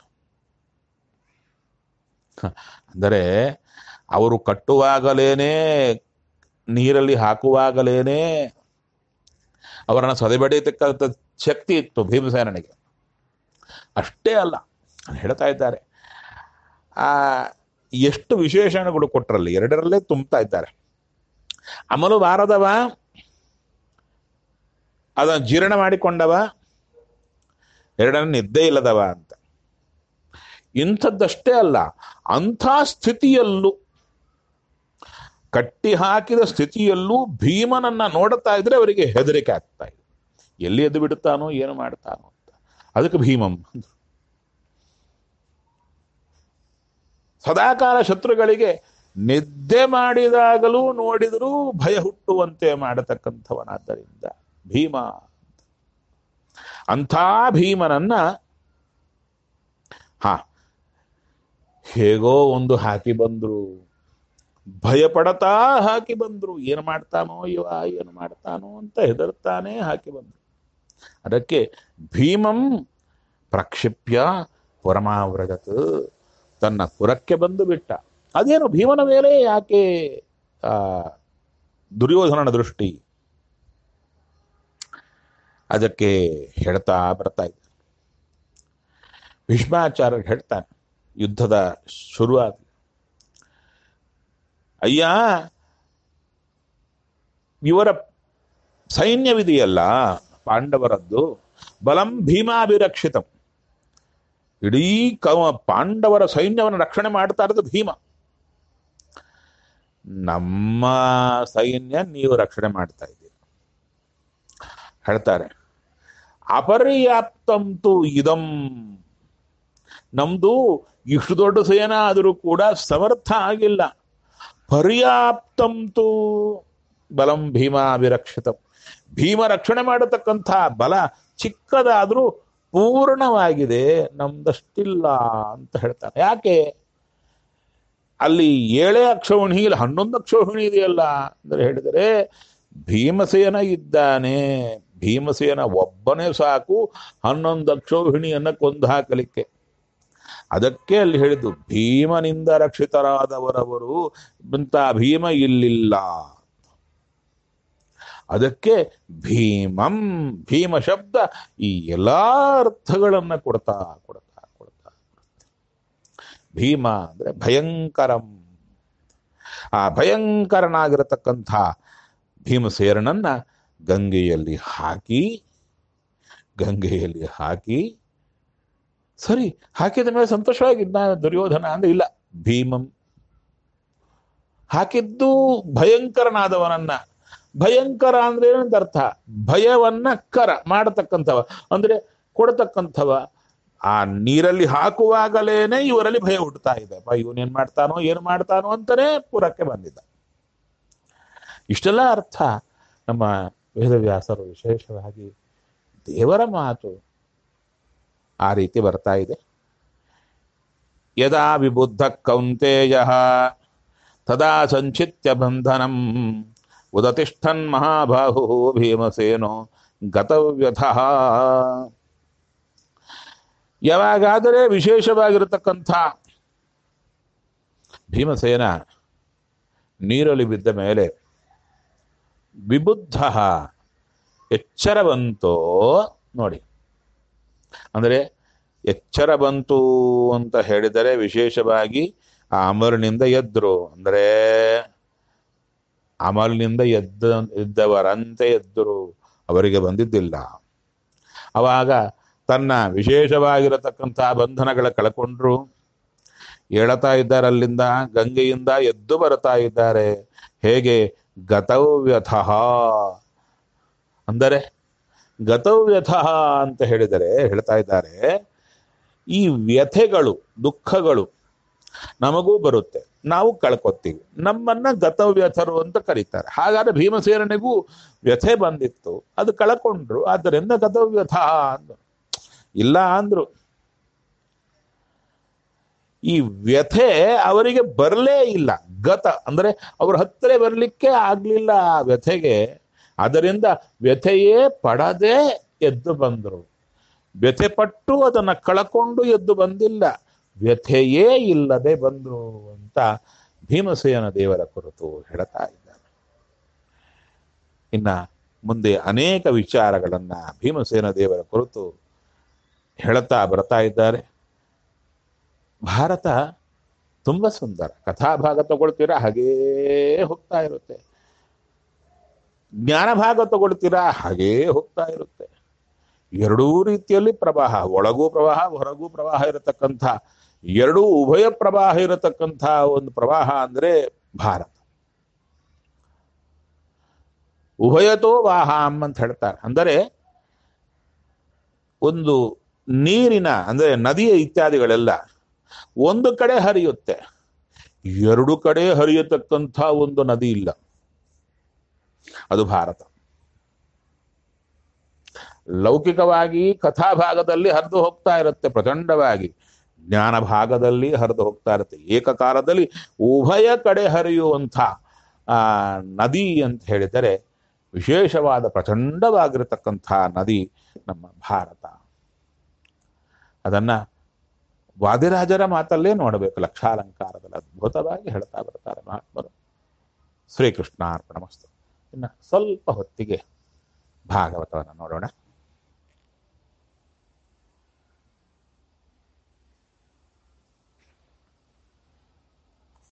ಹ, ಅಂದರೆ ಅವರು ಕಟ್ಟುವಾಗಲೇನೆ ನೀರಲ್ಲಿ ಹಾಕುವಾಗಲೇನೆ ಅವರನ್ನು ಸದೆಬಡಿಯತಕ್ಕಂಥ ಶಕ್ತಿ ಇತ್ತು ಭೀಮಸೇನಿಗೆ ಅಷ್ಟೇ ಅಲ್ಲ ಅಲ್ಲಿ ಹೇಳ್ತಾ ಇದ್ದಾರೆ ಆ ಎಷ್ಟು ವಿಶೇಷಣಗಳು ಕೊಟ್ಟರಲ್ಲಿ ಎರಡರಲ್ಲೇ ತುಂಬ್ತಾ ಇದ್ದಾರೆ ಅಮಲು ಬಾರದವ ಅದನ್ನು ಜೀರ್ಣ ಮಾಡಿಕೊಂಡವ ಎರಡನ್ನ ನಿದ್ದೆ ಇಲ್ಲದವ ಅಂತ ಇಂಥದ್ದಷ್ಟೇ ಅಲ್ಲ ಅಂಥ ಸ್ಥಿತಿಯಲ್ಲೂ ಕಟ್ಟಿ ಹಾಕಿದ ಸ್ಥಿತಿಯಲ್ಲೂ ಭೀಮನನ್ನ ನೋಡುತ್ತಾ ಇದ್ರೆ ಅವರಿಗೆ ಹೆದರಿಕೆ ಆಗ್ತಾ ಇದೆ ಎಲ್ಲಿ ಎದ್ದು ಬಿಡುತ್ತಾನೋ ಏನು ಮಾಡ್ತಾನೋ ಅಂತ ಅದಕ್ಕೆ ಭೀಮಂ ಅಂದ್ರು. ಸದಾಕಾಲ ಶತ್ರುಗಳಿಗೆ ನಿದ್ದೆ ಮಾಡಿದಾಗಲೂ ನೋಡಿದರೂ ಭಯ ಹುಟ್ಟುವಂತೆ ಮಾಡತಕ್ಕಂಥವನಾದ್ದರಿಂದ ಭೀಮ ಅಂಥ ಭೀಮನನ್ನ ಹಾ ಹೇಗೋ ಒಂದು ಹಾಕಿ ಬಂದ್ರು ಭಯ ಪಡತಾ ಹಾಕಿ ಬಂದ್ರು ಏನು ಮಾಡ್ತಾನೋ ಇವ ಏನು ಮಾಡ್ತಾನೋ ಅಂತ ಹೆದರ್ತಾನೆ ಹಾಕಿ ಬಂದ್ರು ಅದಕ್ಕೆ ಭೀಮಂ ಪ್ರಕ್ಷಿಪ್ಯ ಪರಮಾವ್ರಗತ್ ತನ್ನ ಪುರಕ್ಕೆ ಬಂದು ಬಿಟ್ಟ ಅದೇನು ಭೀಮನ ಮೇಲೆ ಯಾಕೆ ಆ ದುರ್ಯೋಧನನ ದೃಷ್ಟಿ ಅದಕ್ಕೆ ಹೇಳ್ತಾ ಬರ್ತಾ ಇದ್ದ ಭೀಷ್ಮಾಚಾರ್ಯ ಹೇಳ್ತಾನೆ ಯುದ್ಧದ ಶುರುವಾದ ಅಯ್ಯ ಇವರ ಸೈನ್ಯವಿದೆಯಲ್ಲ ಪಾಂಡವರದ್ದು ಬಲಂ ಭೀಮಾಭಿರಕ್ಷಿತಂ ಇಡೀ ಕವ ಪಾಂಡವರ ಸೈನ್ಯವನ್ನು ರಕ್ಷಣೆ ಮಾಡ್ತಾ ಇರೋದು ಭೀಮ ನಮ್ಮ ಸೈನ್ಯ ನೀವು ರಕ್ಷಣೆ ಮಾಡ್ತಾ ಇದ್ದೀರಿ ಹೇಳ್ತಾರೆ ಅಪರ್ಯಾಪ್ತಂತು ಇದಂ ನಮ್ದು ಇಷ್ಟು ದೊಡ್ಡ ಸೇನಾ ಆದರೂ ಕೂಡ ಸಮರ್ಥ ಆಗಿಲ್ಲ ಪರ್ಯಾಪ್ತಂತು ಬಲಂ ಭೀಮಾಭಿರಕ್ಷಿತಂ ಭೀಮ ರಕ್ಷಣೆ ಮಾಡತಕ್ಕಂಥ ಬಲ ಚಿಕ್ಕದಾದ್ರೂ ಪೂರ್ಣವಾಗಿದೆ ನಮ್ದಷ್ಟಿಲ್ಲ ಅಂತ ಹೇಳ್ತಾನೆ ಯಾಕೆ ಅಲ್ಲಿ ಏಳೇ ಅಕ್ಷೋಹಿಣಿ ಇಲ್ಲ ಹನ್ನೊಂದು ಅಕ್ಷೋಹಿಣಿ ಇದೆಯಲ್ಲ ಅಂದ್ರೆ ಹೇಳಿದರೆ ಭೀಮಸೇನ ಇದ್ದಾನೆ ಭೀಮಸೇನ ಒಬ್ಬನೇ ಸಾಕು ಹನ್ನೊಂದು ಅಕ್ಷೋಹಿಣಿಯನ್ನ ಕೊಂದು ಹಾಕಲಿಕ್ಕೆ ಅದಕ್ಕೆ ಅಲ್ಲಿ ಹೇಳಿದ್ದು ಭೀಮನಿಂದ ರಕ್ಷಿತರಾದವರವರು ಇಂಥ ಭೀಮ ಇಲ್ಲಿಲ್ಲ ಅದಕ್ಕೆ ಭೀಮಂ ಭೀಮ ಶಬ್ದ ಈ ಎಲ್ಲಾ ಅರ್ಥಗಳನ್ನ ಕೊಡ್ತಾ ಕೊಡ್ತಾ ಕೊಡ್ತಾ ಭೀಮ ಅಂದ್ರೆ ಭಯಂಕರಂ ಆ ಭಯಂಕರನಾಗಿರತಕ್ಕಂಥ ಭೀಮಸೇನನನ್ನ ಗಂಗೆಯಲ್ಲಿ ಹಾಕಿ ಗಂಗೆಯಲ್ಲಿ ಹಾಕಿ ಸರಿ ಹಾಕಿದ ಮೇಲೆ ಸಂತೋಷವಾಗಿದ್ದ ದುರ್ಯೋಧನ ಅಂದ್ರೆ ಇಲ್ಲ ಭೀಮಂ ಹಾಕಿದ್ದು ಭಯಂಕರನಾದವನನ್ನ ಭಯಂಕರ ಅಂದ್ರೆ ಏನಂತ ಅರ್ಥ ಭಯವನ್ನ ಕರ ಮಾಡತಕ್ಕಂಥವ ಅಂದ್ರೆ ಕೊಡತಕ್ಕಂಥವ ಆ ನೀರಲ್ಲಿ ಹಾಕುವಾಗಲೇನೆ ಇವರಲ್ಲಿ ಭಯ ಹುಟ್ಟುತ್ತಾ ಇದೆ ಅಪ್ಪ ಇವನೇನ್ ಮಾಡ್ತಾನೋ ಏನು ಮಾಡ್ತಾನೋ ಅಂತಾನೆ ಪುರಕ್ಕೆ ಬಂದಿದ್ದ ಇಷ್ಟೆಲ್ಲ ಅರ್ಥ ನಮ್ಮ ವೇದವ್ಯಾಸರು ವಿಶೇಷವಾಗಿ ದೇವರ ಮಾತು ಆ ರೀತಿ ಬರ್ತಾ ಇದೆ ಯದಾ ವಿಬುದ್ಧ ಕೌಂತೆಯ ತದಾ ಸಂಚಿತ್ಯ ಬಂಧನಂ ಉದತಿಷ್ಠನ್ ಮಹಾಬಾಹು ಭೀಮಸೇನೋ ಗತವ್ಯಥ ಯಾವಾಗಾದರೆ ವಿಶೇಷವಾಗಿರತಕ್ಕಂಥ ಭೀಮಸೇನ ನೀರಲ್ಲಿ ಬಿದ್ದ ಮೇಲೆ ವಿಬುದ್ಧ ಎಚ್ಚರ ಬಂತೋ ನೋಡಿ ಅಂದರೆ ಎಚ್ಚರ ಬಂತು ಅಂತ ಹೇಳಿದರೆ ವಿಶೇಷವಾಗಿ ಆ ಅಮರನಿಂದ ಎದ್ರು ಅಂದರೆ ಅಮಲಿನಿಂದ ಎದ್ದ ಇದ್ದವರಂತೆ ಎದ್ದರು ಅವರಿಗೆ ಬಂದಿದ್ದಿಲ್ಲ ಅವಾಗ ತನ್ನ ವಿಶೇಷವಾಗಿರತಕ್ಕಂಥ ಬಂಧನಗಳ ಕಳ್ಕೊಂಡ್ರು ಏಳತಾ ಇದ್ದಾರೆ ಅಲ್ಲಿಂದ ಗಂಗೆಯಿಂದ ಎದ್ದು ಬರ್ತಾ ಇದ್ದಾರೆ ಹೇಗೆ ಗತವ್ಯಥ ಅಂದರೆ ಗತವ್ಯಥ ಅಂತ ಹೇಳಿದರೆ ಹೇಳ್ತಾ ಇದ್ದಾರೆ ಈ ವ್ಯಥೆಗಳು ದುಃಖಗಳು ನಮಗೂ ಬರುತ್ತೆ ನಾವು ಕಳ್ಕೊತೀವಿ ನಮ್ಮನ್ನ ಗತವ್ಯಥರು ಅಂತ ಕರೀತಾರೆ ಹಾಗಾದ್ರೆ ಭೀಮಸೇನಿಗೂ ವ್ಯಥೆ ಬಂದಿತ್ತು ಅದು ಕಳ್ಕೊಂಡ್ರು ಆದ್ದರಿಂದ ಗತವ್ಯಥ ಅಂದ್ರು ಇಲ್ಲ ಅಂದ್ರು ಈ ವ್ಯಥೆ ಅವರಿಗೆ ಬರಲೇ ಇಲ್ಲ ಗತ ಅಂದ್ರೆ ಅವ್ರ ಹತ್ತಿರ ಬರಲಿಕ್ಕೆ ಆಗ್ಲಿಲ್ಲ ಆ ವ್ಯಥೆಗೆ ಅದರಿಂದ ವ್ಯಥೆಯೇ ಪಡದೆ ಎದ್ದು ಬಂದರು ವ್ಯಥೆ ಪಟ್ಟು ಅದನ್ನ ಕಳಕೊಂಡು ಎದ್ದು ಬಂದಿಲ್ಲ ವ್ಯಥೆಯೇ ಇಲ್ಲದೆ ಬಂದ್ರು ಅಂತ ಭೀಮಸೇನ ದೇವರ ಕುರಿತು ಹೇಳ್ತಾ ಇದ್ದಾರೆ ಇನ್ನ ಮುಂದೆ ಅನೇಕ ವಿಚಾರಗಳನ್ನ ಭೀಮಸೇನ ದೇವರ ಕುರಿತು ಹೇಳ್ತಾ ಬರ್ತಾ ಇದ್ದಾರೆ ಭಾರತ ತುಂಬಾ ಸುಂದರ ಕಥಾಭಾಗ ತಗೊಳ್ತೀರಾ ಹಾಗೇ ಹೋಗ್ತಾ ಇರುತ್ತೆ ಜ್ಞಾನ ಭಾಗ ತಗೊಳ್ತೀರಾ ಹಾಗೇ ಹೋಗ್ತಾ ಇರುತ್ತೆ ಎರಡೂ ರೀತಿಯಲ್ಲಿ ಪ್ರವಾಹ ಒಳಗೂ ಪ್ರವಾಹ ಹೊರಗೂ ಪ್ರವಾಹ ಇರತಕ್ಕಂಥ ಎರಡೂ ಉಭಯ ಪ್ರವಾಹ ಇರತಕ್ಕಂಥ ಒಂದು ಪ್ರವಾಹ ಅಂದ್ರೆ ಭಾರತ ಉಭಯತೋ ವಾಹಾಂ ಅಂತ ಹೇಳ್ತಾರೆ ಅಂದರೆ ಒಂದು ನೀರಿನ ಅಂದ್ರೆ ನದಿಯ ಇತ್ಯಾದಿಗಳೆಲ್ಲ ಒಂದು ಕಡೆ ಹರಿಯುತ್ತೆ ಎರಡು ಕಡೆ ಹರಿಯತಕ್ಕಂಥ ಒಂದು ನದಿ ಇಲ್ಲ ಅದು ಭಾರತ ಲೌಕಿಕವಾಗಿ ಕಥಾಭಾಗದಲ್ಲಿ ಹರಿದು ಹೋಗ್ತಾ ಇರುತ್ತೆ ಪ್ರಚಂಡವಾಗಿ ಜ್ಞಾನ ಭಾಗದಲ್ಲಿ ಹರಿದು ಹೋಗ್ತಾ ಇರುತ್ತೆ ಏಕಕಾಲದಲ್ಲಿ ಉಭಯ ಕಡೆ ಹರಿಯುವಂಥ ಆ ನದಿ ಅಂತ ಹೇಳಿದರೆ ವಿಶೇಷವಾದ ಪ್ರಚಂಡವಾಗಿರತಕ್ಕಂಥ ನದಿ ನಮ್ಮ ಭಾರತ ಅದನ್ನ ವಾದಿರಾಜರ ಮಾತಲ್ಲೇ ನೋಡಬೇಕು ಲಕ್ಷಾಲಂಕಾರದಲ್ಲಿ ಅದ್ಭುತವಾಗಿ ಹೇಳ್ತಾ ಬರ್ತಾರೆ ಮಹಾತ್ಮರು ಶ್ರೀಕೃಷ್ಣ ಅರ್ಪಣ ಮಸ್ತು ಇನ್ನು ಸ್ವಲ್ಪ ಹೊತ್ತಿಗೆ ಭಾಗವತವನ್ನು ನೋಡೋಣ